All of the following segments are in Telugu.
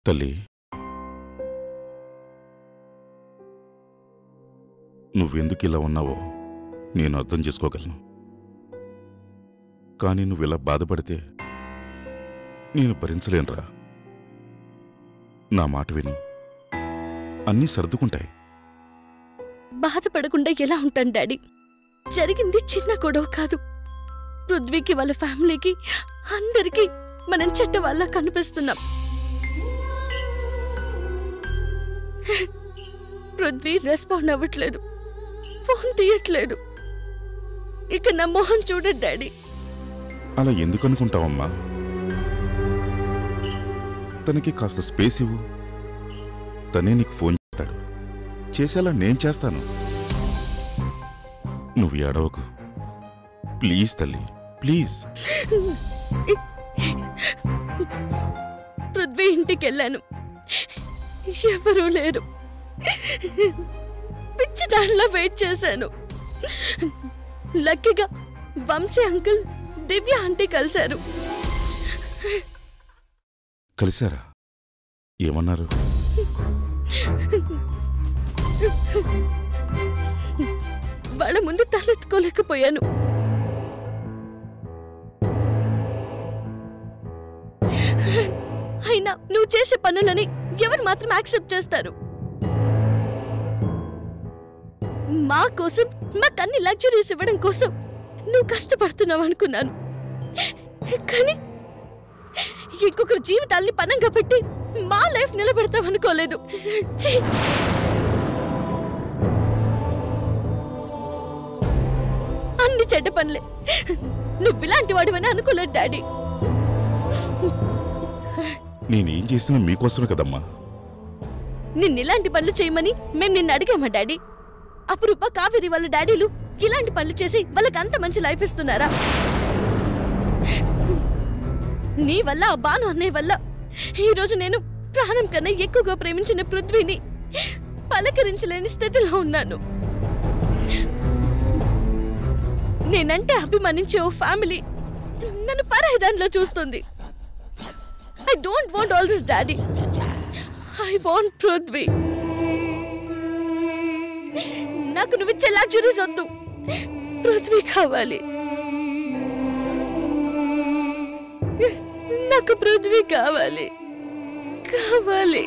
తల్లి నువ్వెందుకు ఇలా ఉన్నావో నేను అర్థం చేసుకోగలను కానీ నువ్వు ఇలా బాధపడితే నేను భరించలేనురా నా మాట విను అన్నీ సర్దుకుంటాయి బాధపడకుండా ఎలా ఉంటాను డాడీ జరిగింది చిన్న గొడవ కాదు పృథ్వీకి వాళ్ళ ఫ్యామిలీకి అందరికీ మనం చెట్ట వాళ్ళ కనిపిస్తున్నాం పృథ్వీ రెస్పాండ్ అవ్వట్లేదు ఫోన్ తీయట్లేదు ఇక నా మొహం చూడండి డాడీ అలా ఎందుకు అనుకుంటావమ్మా తనకి కాస్త స్పేస్ ఇవ్వు తనే నీకు ఫోన్ చేస్తాడు చేసేలా నేను చేస్తాను నువ్వు ఏడవకు ప్లీజ్ తల్లి ప్లీజ్ పృథ్వీ ఇంటికి వెళ్ళాను ఎవరూ లేరు పిచ్చి దానిలో వెయిట్ చేశాను లక్కీగా వంశీ అంకుల్ దివ్య ఆంటీ కలిశారు కలిశారా ఏమన్నారు వాళ్ళ ముందు తలెత్తుకోలేకపోయాను అయినా నువ్వు చేసే పనులని ఎవరు మాత్రం యాక్సెప్ట్ చేస్తారు మా కోసం మాకు అన్ని లగ్జరీస్ ఇవ్వడం కోసం నువ్వు కష్టపడుతున్నావు అనుకున్నాను కానీ ఇంకొకరి జీవితాల్ని పనంగా పెట్టి మా లైఫ్ నిలబెడతావు అనుకోలేదు ఛీ! అన్ని చెడ్డ పనులే నువ్వు ఇలాంటి వాడివని అనుకోలేదు డాడీ నేనేం చేసినా మీకోసమే కదమ్మా నిన్ను ఇలాంటి పనులు చేయమని మేము నిన్ను అడిగామా డాడీ అపురూప కావేరి వాళ్ళ డాడీలు ఇలాంటి పనులు చేసి వాళ్ళకి అంత మంచి లైఫ్ ఇస్తున్నారా నీ వల్ల ఆ బాను అన్నయ్య వల్ల ఈ రోజు నేను ప్రాణం కన్నా ఎక్కువగా ప్రేమించిన పృథ్వీని పలకరించలేని స్థితిలో ఉన్నాను నేనంటే అభిమానించే ఓ ఫ్యామిలీ నన్ను పరాయి దానిలో చూస్తుంది I don't want all this daddy I want Prithvi నాకు నువ్వు ఇచ్చే లగ్జరీస్ వద్దు పృథ్వీ కావాలి నాకు పృథ్వీ కావాలి కావాలి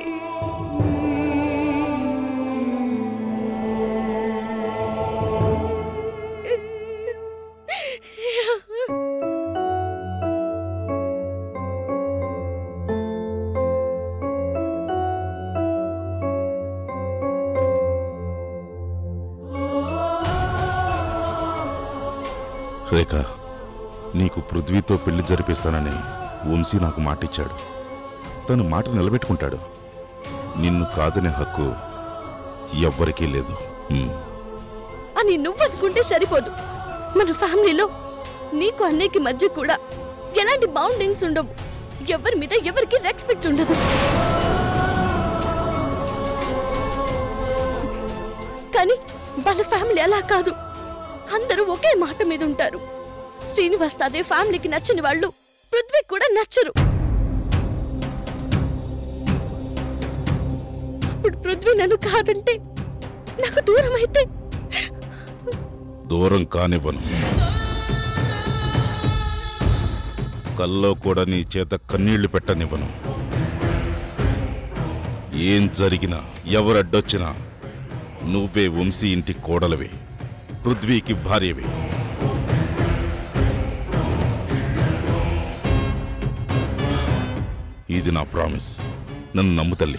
రేఖ నీకు పృథ్వీతో పెళ్లి జరిపిస్తానని వంశీ నాకు మాటిచ్చాడు తను మాట నిలబెట్టుకుంటాడు నిన్ను కాదనే హక్కు ఎవ్వరికీ లేదు ఉమ్. అని నువ్వు అనుకుంటే సరిపోదు మన ఫ్యామిలీలో నీకు అన్నయ్యకి మధ్య కూడా ఎలాంటి బౌండింగ్స్ ఉండవు ఎవరి మీద ఎవరికి రెస్పెక్ట్ ఉండదు కానీ వాళ్ళ ఫ్యామిలీ అలా కాదు అందరూ ఒకే మాట మీద ఉంటారు శ్రీనివాస్ అదే ఫ్యామిలీకి నచ్చని వాళ్ళు పృథ్వీ కూడా నచ్చరు అప్పుడు పృథ్వీ నన్ను కాదంటే నాకు దూరం అయితే దూరం కానివ్వను కల్లో కూడా నీ చేత కన్నీళ్లు పెట్టనివ్వను ఏం జరిగినా ఎవరడ్డొచ్చినా నువ్వే వంశీ ఇంటి కోడలవే పృథ్వీకి భార్యవే ఇది నా ప్రామిస్ నన్ను నమ్ము తల్లి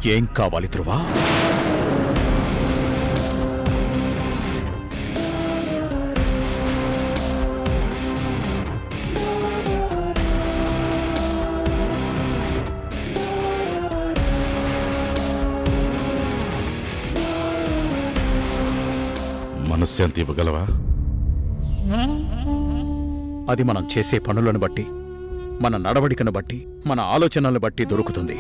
ఏం కావాలి ధ్రువా మనశ్శాంతి ఇవ్వగలవా అది మనం చేసే పనులను బట్టి మన నడవడికను బట్టి మన ఆలోచనలను బట్టి దొరుకుతుంది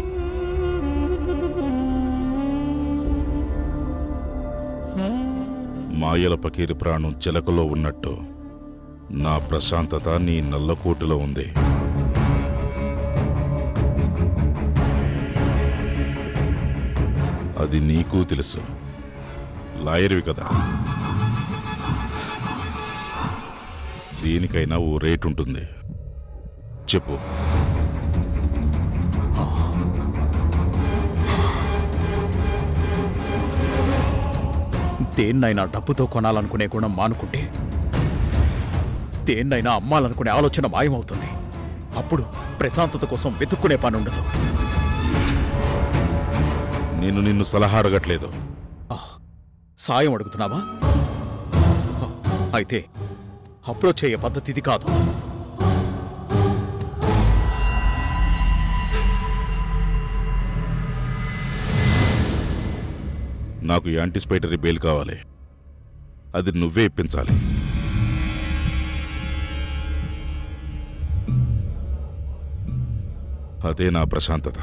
మాయల పకీరి ప్రాణం చిలకలో ఉన్నట్టు నా ప్రశాంతత నీ నల్లకోటులో ఉంది అది నీకు తెలుసు లాయర్వి కదా దీనికైనా ఓ రేట్ ఉంటుంది చెప్పు దేన్నైనా డబ్బుతో కొనాలనుకునే గుణం మానుకుంటే దేన్నైనా అమ్మాలనుకునే ఆలోచన మాయమవుతుంది అప్పుడు ప్రశాంతత కోసం వెతుక్కునే పని ఉండదు నేను నిన్ను సలహా అడగట్లేదు ఆహ్, సాయం అడుగుతున్నావా హ, అయితే అప్రోచ్ అయ్యే పద్ధతి ఇది కాదు నాకు యాంటిసిపేటరీ బెయిల్ కావాలి అది నువ్వే ఇప్పించాలి అదే నా ప్రశాంతత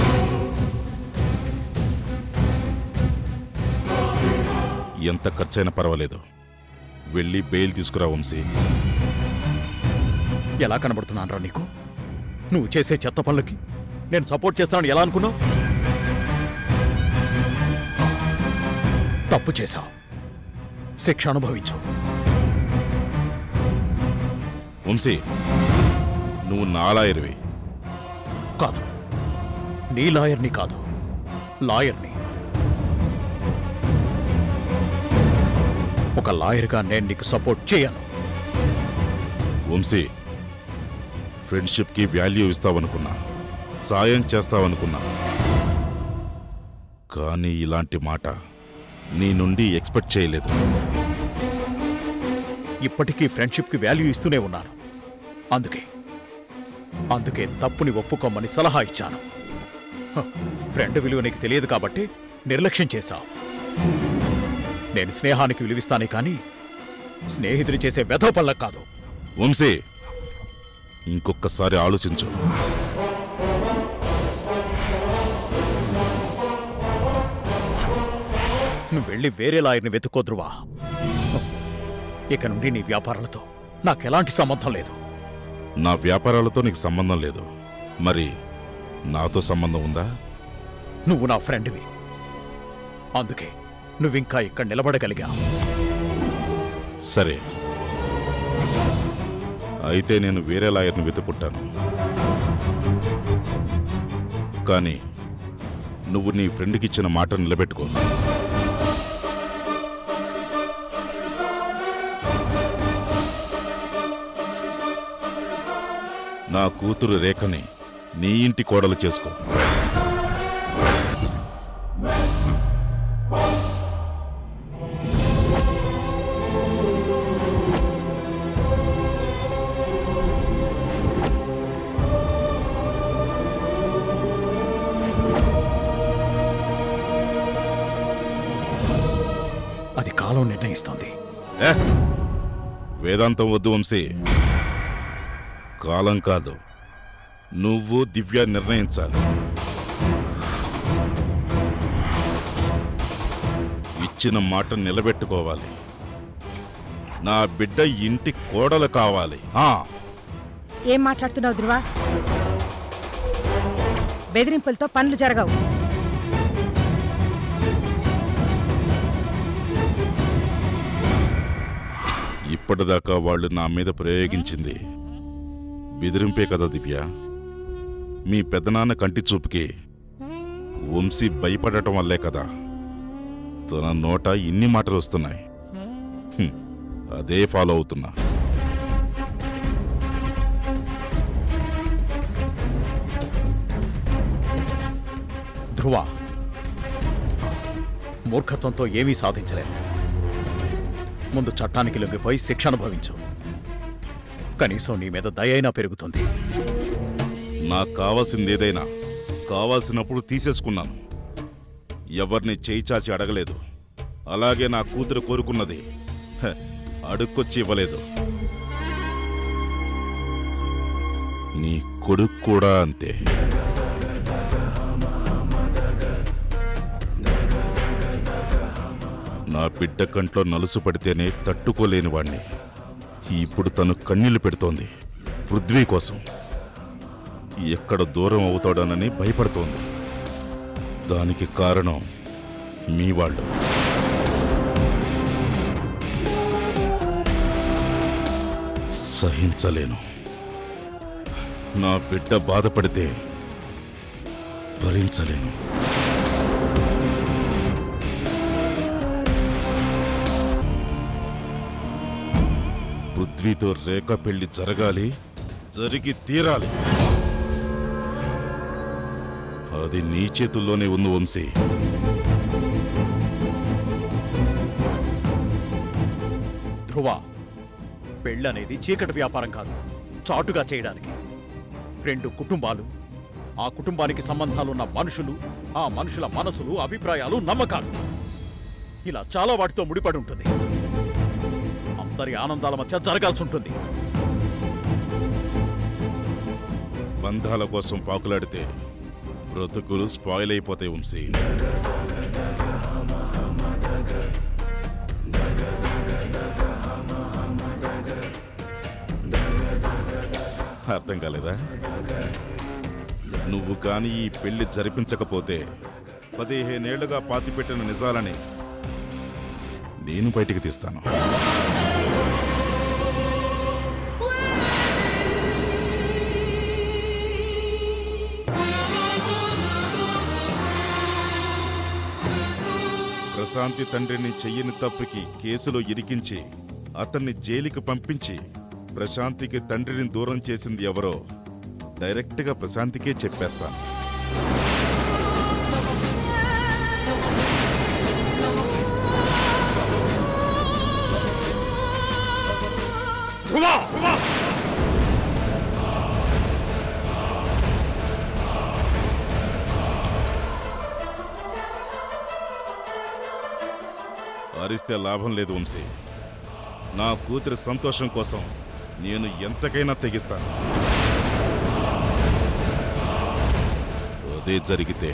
ఎంత ఖర్చైనా పర్వాలేదు వెళ్ళి బెయిల్ తీసుకురా వంశీ ఎలా కనబడుతున్నానరా నీకు నువ్వు చేసే చెత్త పనులకి నేను సపోర్ట్ చేస్తానని ఎలా అనుకున్నావు తప్పు చేశావు శిక్ష అనుభవించు వంశీ నువ్వు నాలాయరివి కాదు నీ లాయర్ని కాదు లాయర్ని ఒక లాయర్గా నేను నీకు సపోర్ట్ చేయను వంశీ ఫ్రెండ్షిప్కి వాల్యూ ఇస్తావనుకున్నా సాయం చేస్తావనుకున్నా కానీ ఇలాంటి మాట నీ నుండి ఎక్స్పెక్ట్ చేయలేదు ఇప్పటికీ ఫ్రెండ్షిప్కి వాల్యూ ఇస్తూనే ఉన్నాను అందుకే అందుకే తప్పుని ఒప్పుకోమని సలహా ఇచ్చాను హ, ఫ్రెండ్ విలువ నీకు తెలియదు కాబట్టి నిర్లక్ష్యం చేశావు నేను స్నేహానికి విలువిస్తానే కానీ స్నేహితులు చేసే వెధవ పళ్ళకు కాదు వంశీ ఇంకొకసారి ఆలోచించు నువ్వు వెళ్ళి వేరే లాయర్ని వెతుక్కోద్రువా హ, ఇక నుండి నీ వ్యాపారాలతో నాకెలాంటి సంబంధం లేదు నా వ్యాపారాలతో నీకు సంబంధం లేదు మరి నాతో సంబంధం ఉందా నువ్వు నా ఫ్రెండ్వి అందుకే నువ్వింకా ఇక్కడ నిలబడగలిగా సరే అయితే నేను వేరే లాయర్ని వెతుక్కుంటాను కానీ నువ్వు నీ ఫ్రెండ్కి ఇచ్చిన మాట నిలబెట్టుకో నా కూతురు రేఖని నీ ఇంటి కోడలు చేసుకో అది కాలం నిర్ణయిస్తుంది ఏ వేదాంతం వద్దు వంశీ కాలం కాదు నువ్వు దివ్య నిర్ణయించాలి ఇచ్చిన మాట నిలబెట్టుకోవాలి నా బిడ్డ ఇంటి కోడలు కావాలి ఆ ఏం మాట్లాడుతున్నావు ధ్రువ బెదిరింపులతో పనులు జరగవు ఇప్పటిదాకా వాళ్ళు నా మీద ప్రయోగించింది బెదిరింపే కదా దివ్య మీ పెద్దనాన్న కంటి చూపుకి వంశీ భయపడటం వల్లే కదా తన నోట ఇన్ని మాటలు వస్తున్నాయి హ్మ్, అదే ఫాలో అవుతున్నా ధ్రువ మూర్ఖత్వంతో ఏమీ సాధించలేం ముందు చట్టానికి లొంగిపోయి శిక్ష అనుభవించు కనీసం నీ మీద దయైనా పెరుగుతుంది నాకు కావాల్సింది ఏదైనా కావాల్సినప్పుడు తీసేసుకున్నాను ఎవరిని చేయి చాచి అడగలేదు అలాగే నా కూతురు కోరుకున్నది హ, అడుక్కొచ్చి ఇవ్వలేదు నీ కొడుకు కూడా అంతే నా బిడ్డ కంట్లో నలుసు పడితేనే తట్టుకోలేని వాణ్ణి ఇప్పుడు తను కన్నీళ్లు పెడుతోంది పృథ్వీ కోసం ఎక్కడ దూరం అవుతాడోనని భయపడుతోంది దానికి కారణం మీ వాళ్ళు సహించలేను నా బిడ్డ బాధపడితే భరించలేను పృథ్వీతో రేఖ పెళ్లి జరగాలి జరిగి తీరాలి అది నీ చేతుల్లోనే ఉంది వంశీ ధ్రువ పెళ్ళనేది చీకటి వ్యాపారం కాదు చాటుగా చేయడానికి రెండు కుటుంబాలు ఆ కుటుంబానికి సంబంధాలున్న మనుషులు ఆ మనుషుల మనసులు అభిప్రాయాలు నమ్మకాలు ఇలా చాలా వాటితో ముడిపడి ఉంటుంది అందరి ఆనందాల మధ్య జరగాల్సి ఉంటుంది బంధాల కోసం పాకులాడితే బ్రతుకులు స్పాయిల్ అయిపోతాయి వంశీ అర్థం కాలేదా నువ్వు కాని ఈ పెళ్లి జరిపించకపోతే పదిహేనేళ్లుగా పాతిపెట్టిన నిజాలని నేను బయటికి తీస్తాను ప్రశాంతి తండ్రిని చెయ్యని తప్పుకి కేసులో ఇరికించి అతన్ని జైలుకి పంపించి ప్రశాంతికి తండ్రిని దూరం చేసింది ఎవరో డైరెక్ట్గా ప్రశాంతికే చెప్పేస్తాను ధ్రువ ధ్రువ అరిస్తే లాభం లేదు వంశీ నా కూతురి సంతోషం కోసం నేను ఎంతకైనా తెగిస్తాను అదే జరిగితే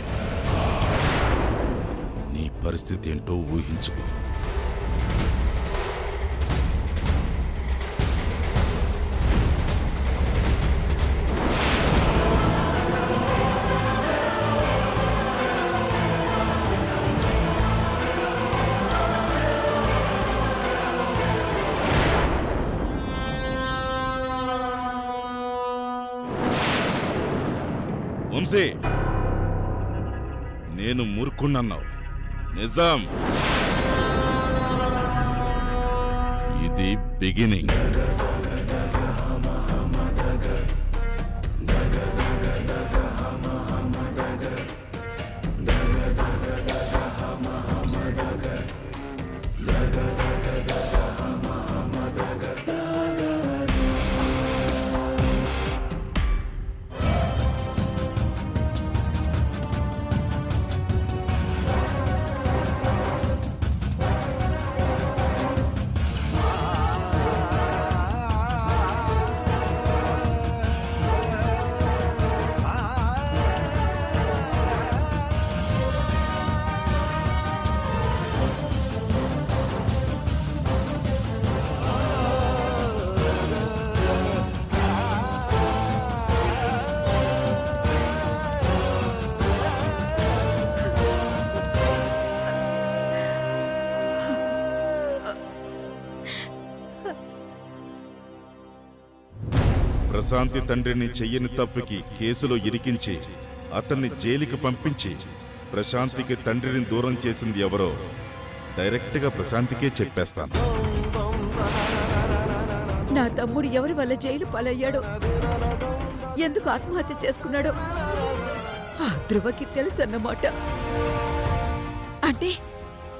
నీ పరిస్థితి ఏంటో ఊహించుకో వంశీ నేను మూర్ఖుణ్ణన్నావు నిజాం ఇది బిగినింగ్ ప్రశాంతి తండ్రిని చెయ్యని తప్పుకి కేసులో ఇరికించి అతన్ని జైలుకి పంపించి ప్రశాంతికి తండ్రిని దూరం చేసింది ఎవరో డైరెక్ట్గా ప్రశాంతికే చెప్పేస్తాను నా తమ్ముడు ఎవరి వల్ల జైలు పాలయ్యాడో ఎందుకు ఆత్మహత్య చేసుకున్నాడో ఆ ధ్రువకి తెలుసన్నమాట అంటే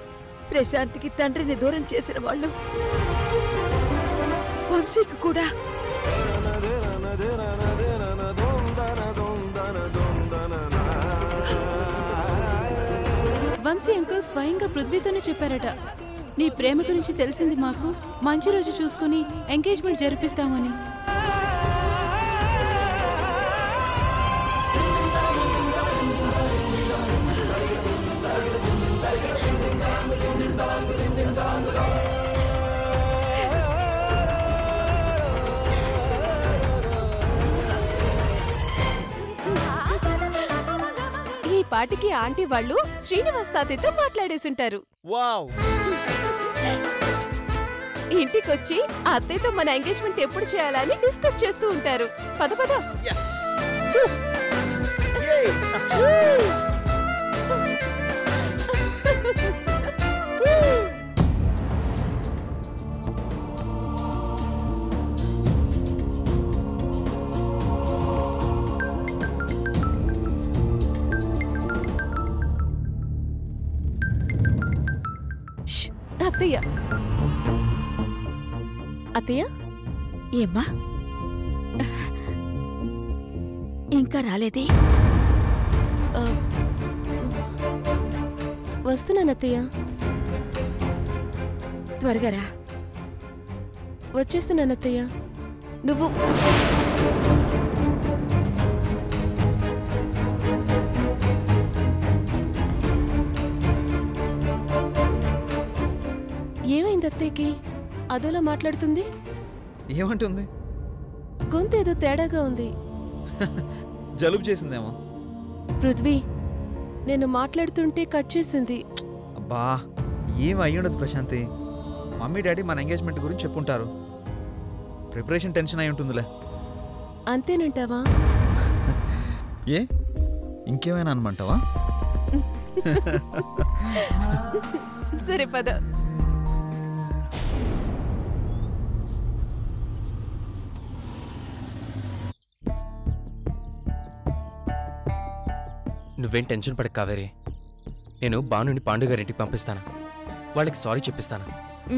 ప్రశాంత్కి తండ్రిని దూరం చేసిన వాళ్ళు వంశీకి కూడా వంశీ అంకుల్ స్వయంగా పృథ్వీతోనే చెప్పారట నీ ప్రేమ గురించి తెలిసింది మాకు మంచి రోజు చూసుకుని ఎంగేజ్మెంట్ జరిపిస్తామని ఈ పాటికి ఆంటీ వాళ్ళు శ్రీనివాస్ తాతయ్యతో మాట్లాడేసుంటారు వావ్ ఇంటికొచ్చి అత్తయ్యతో మన ఎంగేజ్మెంట్ ఎప్పుడు చేయాలని డిస్కస్ చేస్తూ ఉంటారు పద పద ష్, అత్తయ్య అత్తయ్య ఏమ్మా ఇంకా రాలేదే ఆ, వస్తున్నాను అత్తయ్య త్వరగా రా వచ్చేస్తున్నాను అత్తయ్య నువ్వు ఏమైంది అత్తయ్యకి అదోలా మాట్లాడుతుంది ఏమంటుంది గొంతు ఏదో తేడాగా ఉంది జలుబు చేసిందేమో పృథ్వీ నేను మాట్లాడుతుంటే కట్ చేసింది అబ్బా ఏం అయ్యుండదు ప్రశాంతి మమ్మీ డాడీ మన ఎంగేజ్మెంట్ గురించి చెప్పుంటారు ప్రిపరేషన్ టెన్షన్ అయి ఉంటుందిలే అంతేనంటావా ఏ ఇంకేమైనా అనమంటావా సరే పద నువ్వేం టెన్షన్ పడక కావేరి నేను బానుని పాండు గారింటికి పంపిస్తాను వాళ్ళకి సారీ చెప్పిస్తాను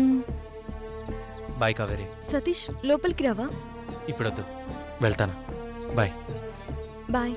బాయ్ కావేరి సతీష్ లోపలికి రావా ఇప్పుడొద్దు వెళ్తాను బాయ్ బాయ్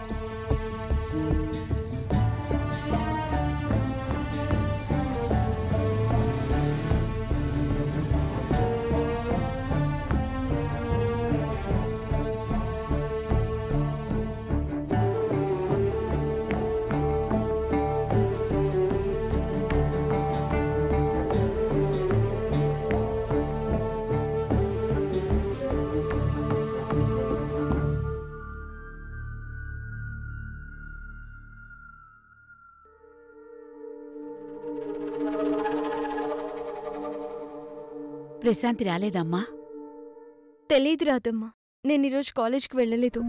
ప్రశాంతి రాలేదమ్మా తెలియదు రాదమ్మా నేను ఈరోజు కాలేజ్కి వెళ్ళలేదు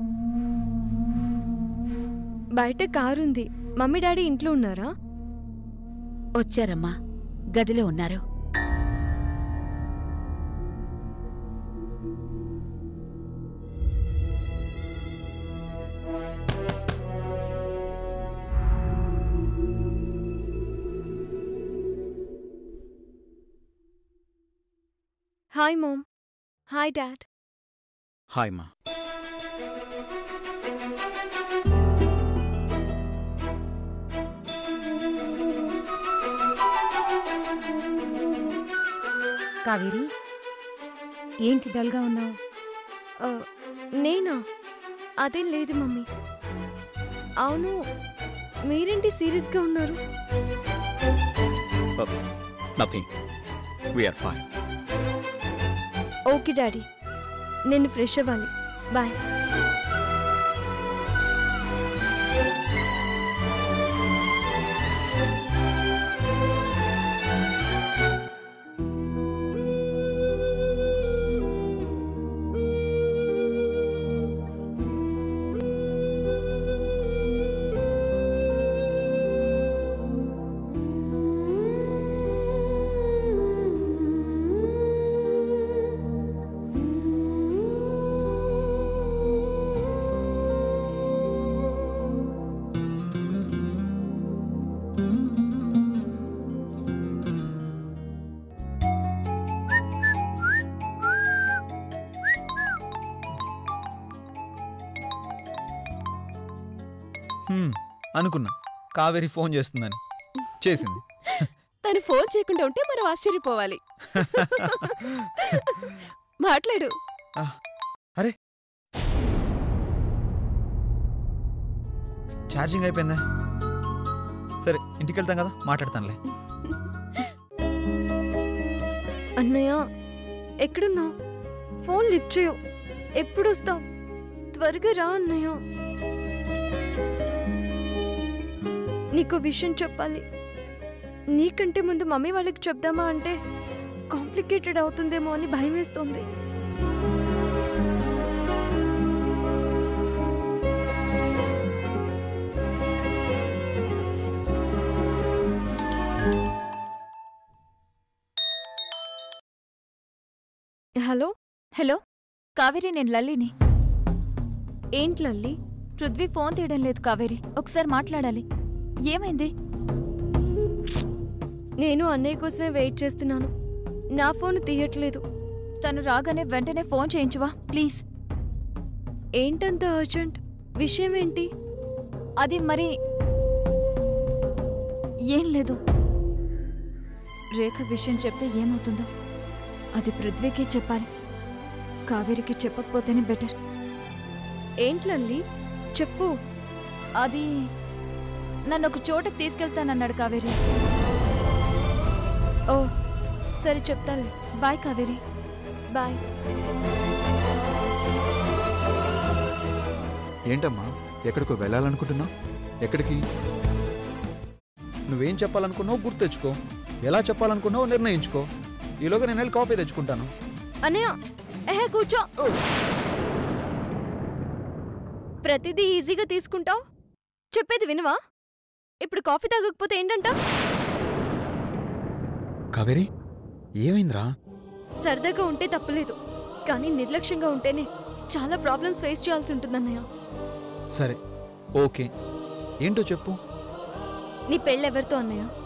బయట కారుంది మమ్మీ డాడీ ఇంట్లో ఉన్నారా వచ్చారమ్మా గదిలో ఉన్నారు hi mom hi dad hi మా కావేరి ఏంటి డల్గా ఉన్నావు ఆ, నేనా అదేం లేదు మమ్మీ అవును మీరేంటి సీరియస్గా ఉన్నారు nothing we are fine okay daddy నేను ఫ్రెష్ అవ్వాలి బాయ్ హ్మ్, అనుకున్నా కావేరి ఫోన్ చేస్తుందని చేసింది తను ఫోన్ చేయకుండా ఉంటే మనం ఆశ్చర్యపోవాలి మాట్లాడు ఛార్జింగ్ అయిపోయిందా సరే ఇంటికి వెళ్తాం కదా మాట్లాడతానులే అన్నయ్య ఎక్కడున్నావు ఫోన్ లిఫ్ట్ చేయవు ఎప్పుడు వస్తావు త్వరగా రా అన్నయ్య నీకు విషయం చెప్పాలి నీకంటే ముందు మమ్మీ వాళ్ళకి చెప్దామా అంటే కాంప్లికేటెడ్ అవుతుందేమో అని భయం వేస్తోంది హలో హలో కావేరి నేను లల్లిని ఏంటి లల్లి పృథ్వీ ఫోన్ తీయడం లేదు కావేరి ఒకసారి మాట్లాడాలి ఏమైంది నేను అన్నయ్య కోసమే వెయిట్ చేస్తున్నాను నా ఫోన్ తీయట్లేదు తను రాగానే వెంటనే ఫోన్ చేయించువా ప్లీజ్ ఏంటంత అర్జెంట్ విషయం ఏంటి అది మరి ఏం లేదు రేఖ విషయం చెప్తే ఏమవుతుందో అది పృథ్వీకి చెప్పాలి కావేరికి చెప్పకపోతేనే బెటర్ ఏంటి లల్లి చెప్పు అది నన్ను ఒక చోటకి తీసుకెళ్తానన్నాడు కావేరి ఓ సరే చెప్తాలే బాయ్ కావేరి బాయ్ ఏంటమ్మా ఎక్కడికో వెళ్ళాలనుకుంటున్నావు ఎక్కడికి నువ్వేం చెప్పాలనుకున్నావు గుర్తు తెచ్చుకో ఎలా చెప్పాలనుకున్నావు నిర్ణయించుకో ఈలోగా నేను వెళ్ళి కాఫీ తెచ్చుకుంటాను అన్నయ్య ఎహే కూర్చో ప్రతిదీ ఈజీగా తీసుకుంటావు చెప్పేది వినవా ఇప్పుడు కాఫీ తాగకపోతే ఏంటంట కావేరి ఏమైందిరా సరదాగా ఉంటే తప్పలేదు కానీ నిర్లక్ష్యంగా ఉంటేనే చాలా ప్రాబ్లమ్స్ ఫేస్ చేయాల్సి ఉంటుందన్నయ్య సరే ఓకే ఏంటో చెప్పు నీ పెళ్ళెవరితో అన్నయ్య